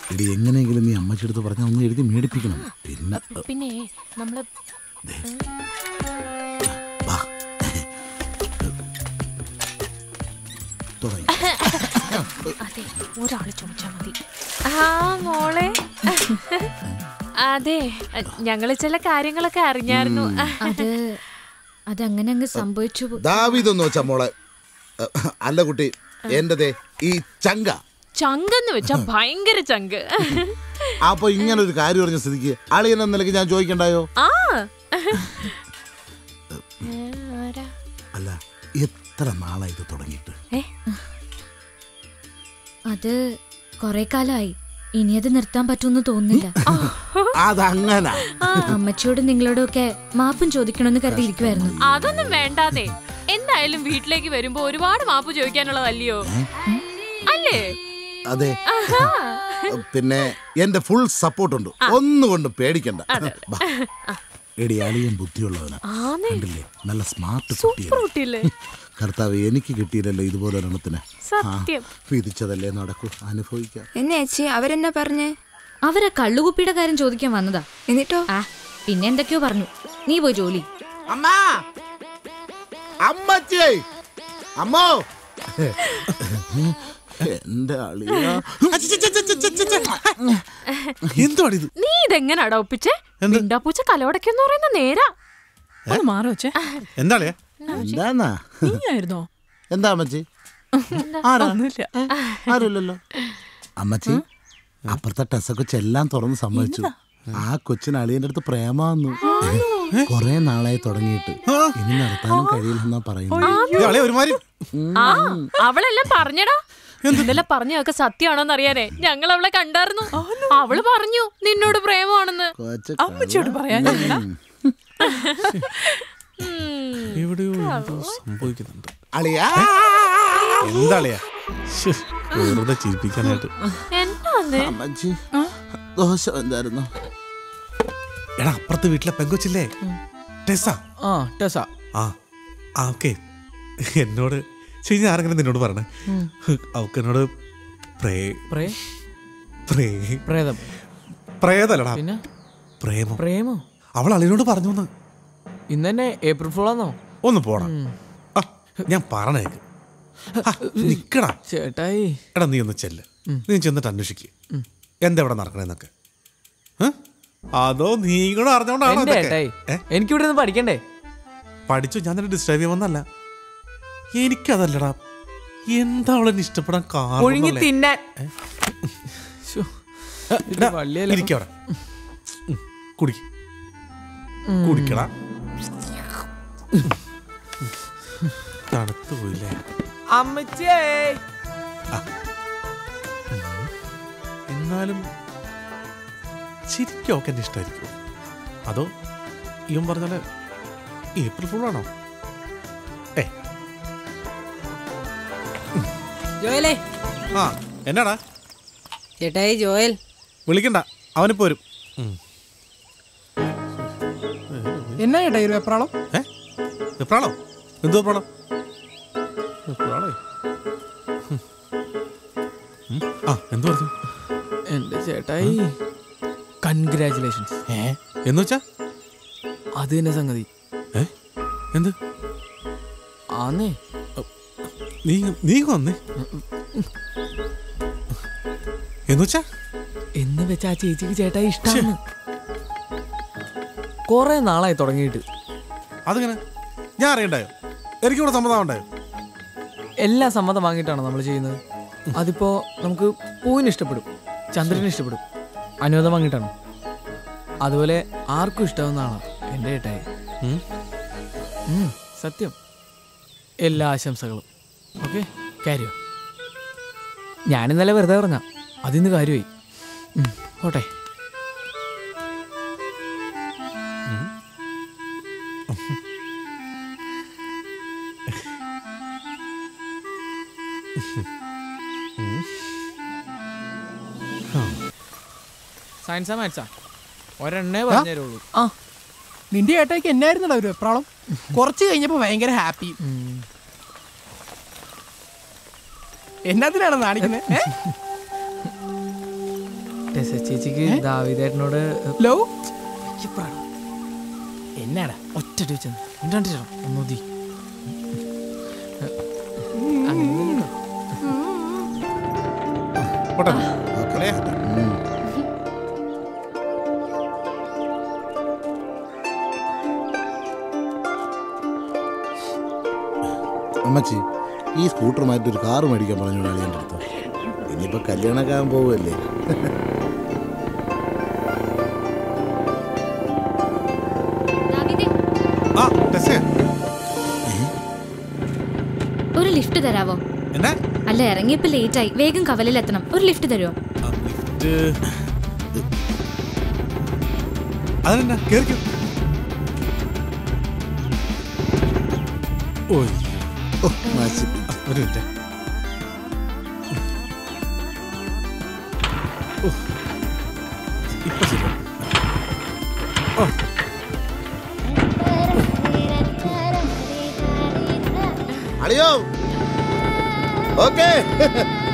ഇടി എങ്ങനെയെങ്കിലും നീ അമ്മച്ചിയെടുത്ത് പറഞ്ഞാൽ ഒന്ന് എഴുതി മേടിപ്പിക്കണം പിന്നെ പിന്നെ നമ്മള് വാ തുടങ്ങി അതെ ഒരാള് ചോദിച്ചാ മതി ആ മോളെ അതെ ഞങ്ങള് ചില കാര്യങ്ങളൊക്കെ അറിഞ്ഞായിരുന്നു അത് അതങ്ങനെ അങ്ങ് സംഭവിച്ചു പോ- ദാവിതൊന്ന് വെച്ചാ മോളെ അഹ്, അല്ല കുട്ടി എന്റതേ ഈ ചങ്ക ചങ്കെന്ന് വെച്ചാ ഭയങ്കര ചങ്ക് അപ്പൊ ഇങ്ങനെ ഒരു കാര്യം പറഞ്ഞ സ്ഥിതിക്ക് അളിയൻ എന്ന നിലയ്ക്ക് ഞാൻ ചോദിക്കണ്ടായോ ആ ഏ, ആരാ? അല്ല എത്ര നാളായി ഇത് തുടങ്ങിയിട്ട് ഏ, അത് കൊറേ കാലായി ഇനി അത് നിർത്താൻ പറ്റുമെന്ന് തോന്നുന്നില്ല അതങ്ങനെ അമ്മച്ചിയോടും നിങ്ങളോടും ഒക്കെ മാപ്പും ചോദിക്കണമെന്ന് കരുതിയിരിക്കുമായിരുന്നു അതൊന്നും വേണ്ടാന്നേ എന്തായാലും വീട്ടിലേക്ക് വരുമ്പോ ഒരുപാട് മാപ്പ് ചോദിക്കാനുള്ളതല്ലയോ അല്ലേ അതെ ആഹാ. പിന്നെ എന്റെ ഫുൾ സപ്പോർട്ട് ഉണ്ട് ഒന്നുകൊണ്ടും പേടിക്കണ്ട ബാ. എടി അളിയൻ ബുദ്ധിയുള്ളവനാ ആന്നേ കണ്ടില്ലേ നല്ല സ്മാർട്ട് സൂപ്പർ കുട്ടിയല്ലേ കർത്താവ് എനിക്ക് കിട്ടിയില്ലല്ലോ ഇതുപോലെ ഒരെണ്ണത്തിന് സത്യം വിധിച്ചതല്ലേ നടക്കൂ അനുഭവിക്കാം എന്നെ ചേച്ചി അവരെന്നാ പറഞ്ഞേ അവരാ കള്ളുകുപ്പിയുടെ കാര്യം ചോദിക്കാൻ വന്നതാ എന്നിട്ടോ ആ പിന്നെ എന്തൊക്കെയോ പറഞ്ഞു നീ പോയി ജോലി അമ്മ അമ്മച്ചേ അമ്മോ എന്റെ അളിയ എന്തുവാണിത് നീ ഇതെങ്ങനാടാ ഒപ്പിച്ചേ മിണ്ടാപ്പൂച്ച കലോടക്കെന്ന് പറയുന്ന നേരാ ഒന്ന് മാറി വെച്ചേ എന്താളിയാ എന്താന്നാ നീയായിരുന്നോ എന്താ അമ്മച്ചി ഒന്നുമില്ല ആരുമില്ലല്ലോ അമ്മച്ചി അപ്പുറത്തെ ടെസ്സ കൊച്ചെല്ലാം തുറന്ന് സമ്മതിച്ചു ആ കൊച്ചിന് അളിയന്റെ അടുത്ത് പ്രേമാന്നു കൊറേ നാളായി തുടങ്ങിയിട്ട് ഇനി നടത്താനും കഴിയില്ലെന്നാ പറയുന്നു അളിയ ഒരുമാതിരി ആ അവളെല്ലാം പറഞ്ഞടാ ഇന്നലെ പറഞ്ഞതൊക്കെ സത്യമാണോന്ന് അറിയാനേ ഞങ്ങൾ അവളെ കണ്ടായിരുന്നു അവള് പറഞ്ഞു നിന്നോട് പ്രേമമാണെന്ന് കൊച്ച് അമ്മച്ചിയോട് പറയാൻ ഉം. എവിടെയോ എന്തോ സംഭവിക്കുന്നുണ്ട് അളിയാ എന്താളിയാ ശ്ശ്, വെറുതെ ചിരിപ്പിക്കാനായിട്ട് എന്നാന്ന് അമ്മച്ചി ദോശ എന്തായിരുന്നു എടാ അപ്പുറത്തെ വീട്ടിലെ പെങ്കൊച്ചില്ലേ ടെസ ആ ടെസ ആ ആ ഓക്കെ എന്നോട് ശരി ഞാൻ ആരെങ്കിലും നിന്നോട് പറഞ്ഞേ അവക്ക് എന്നോട് പ്രേ പ്രേ പ്രേ പ്രേതം പ്രേതല്ലടാ പിന്നെ പ്രേമം പ്രേമോ അവൾ അളിയനോട് പറഞ്ഞു എന്ന് ഇന്ന് തന്നെ ഏപ്രിൽ ഫുൾ ആണോ ഒന്ന് പോടാ ആ, ഞാൻ പറഞ്ഞേക്ക് ആ, നിക്കടാ ചേട്ടായി എടാ നീ ഒന്ന് ചെല്ല് നീ ചെന്നിട്ട് അന്വേഷിക്കുക എന്താ ഇവിടെ നടക്കണേന്നൊക്കെ ഏ? അതോ നീ കൂടെ അറിഞ്ഞോണ്ടാണോ എന്റെ ഇതൊക്കെ? ചേട്ടായി ഏ? എനിക്കിവിടെ നിന്ന് പഠിക്കണ്ടേ പഠിച്ചു ഞാൻ നിന്നെ ഡിസ്റ്റർബ് ചെയ്യുമെന്നല്ല എനിക്കതല്ലടാ എന്താ അവളെ എന്നെ ഇഷ്ടപ്പെടാൻ ഒഴുങ്ങി കാരണം തിന്നാൻ ശ്ശോ, ഇത് വള്ളിയല്ല. ഇരിക്കവിടെ കുടിക്ക കുടിക്കടാ തണുത്തു പോയില്ലേ അമ്മച്ചിയേ എന്നാലും ശരിക്കും ഒക്കെ എന്നെ ഇഷ്ടമായിരിക്കും അതോ ഇവൻ പറഞ്ഞാല് ഏപ്രിൽ ഫുൾ ആണോ ഏ ജോയലേ ആ എന്നാടാ ചേട്ടായി ജോയൽ വിളിക്കണ്ട അവനിപ്പോ വരും ഉം. എന്നാ ചേട്ടാ ഒരു വെപ്രാളം ഏ എപ്പോഴാണോ എന്തോ എപ്പോഴാണോ എപ്പോഴാണോ ആ എന്തു പറഞ്ഞു എന്റെ ചേട്ടായി കൺഗ്രാചുലേഷൻസ് ഏ എന്ന് വെച്ചാ അത് തന്നെ സംഗതി ഏ എന്ത് ആന്നേ നീ നീ വന്നേ എന്ന് വെച്ചാ എന്ന് വെച്ച ആ ചേച്ചിക്ക് ചേട്ടായി ഇഷ്ടമാണ് കൊറേ നാളായി തുടങ്ങിയിട്ട് അതിങ്ങനെ ഞാൻ അറിയണ്ടായോ എനിക്കിവിടെ സമ്മതം ഉണ്ടായോ എല്ലാം സമ്മതം വാങ്ങിയിട്ടാണ് നമ്മൾ ചെയ്യുന്നത് അതിപ്പോ നമുക്ക് പൂവിന് ഇഷ്ടപ്പെടും ചന്ദ്രന് ഇഷ്ടപ്പെടും അനുവാദം വാങ്ങിയിട്ടാണ് അതുപോലെ ആർക്കും ഇഷ്ടാവുന്ന ആളാ എൻ്റെ ഏട്ടായി ഉം? ഉം, സത്യം എല്ലാ ആശംസകളും ഓക്കെ കാര്യം ഞാനിന്നലെ വെറുതെ പറഞ്ഞ അതിന്ന് കാര്യമായി ഉം, പോട്ടെ സയൻസാ മാത്സാ ഒരെണ്ണേ പറഞ്ഞു തരുള്ളൂ ആ നിന്റെ ഏട്ടായിക്ക് എന്നായിരുന്നടാ ഒരു വെപ്രാളം കുറച്ച് കഴിഞ്ഞപ്പോ ഭയങ്കര ഹാപ്പി എന്നാത്തിനാണ് നാണിക്കുന്നത് ടെസ ചേച്ചിക്ക് ദാവിദേട്ടനോട് ലവ് എന്നാടാ ഒറ്റ വെച്ചു മിണ്ടാണ്ടിട്ടോ ഒന്നുതി പോട്ടെ ഓക്കെ ഉം. അമ്മച്ചി ഈ സ്കൂട്ടർ മാറ്റി ഒരു കാറ് മേടിക്കാൻ പറഞ്ഞു അളിയൻ്റെ അടുത്ത് ഇനിയിപ്പോ കല്യാണമൊക്കെ ആകാൻ പോവുമല്ലേ ആ ടെസ്സേ ഒരു ലിഫ്റ്റ് തരാവോ എന്നാ അല്ല ഇറങ്ങിയപ്പോ ലേറ്റ് ആയി വേഗം കവലിലെത്തണം ഒരു ലിഫ്റ്റ് തരുമോ ആ, ലിഫ്റ്റ് അതിനെന്നാ കേറിക്കോ ഓയ് ഓ മാച്ചി ഒരു മിനിറ്റ് ഓ, ഇപ്പൊ ശരിയാ ഓ അളിയോ ഓക്കെ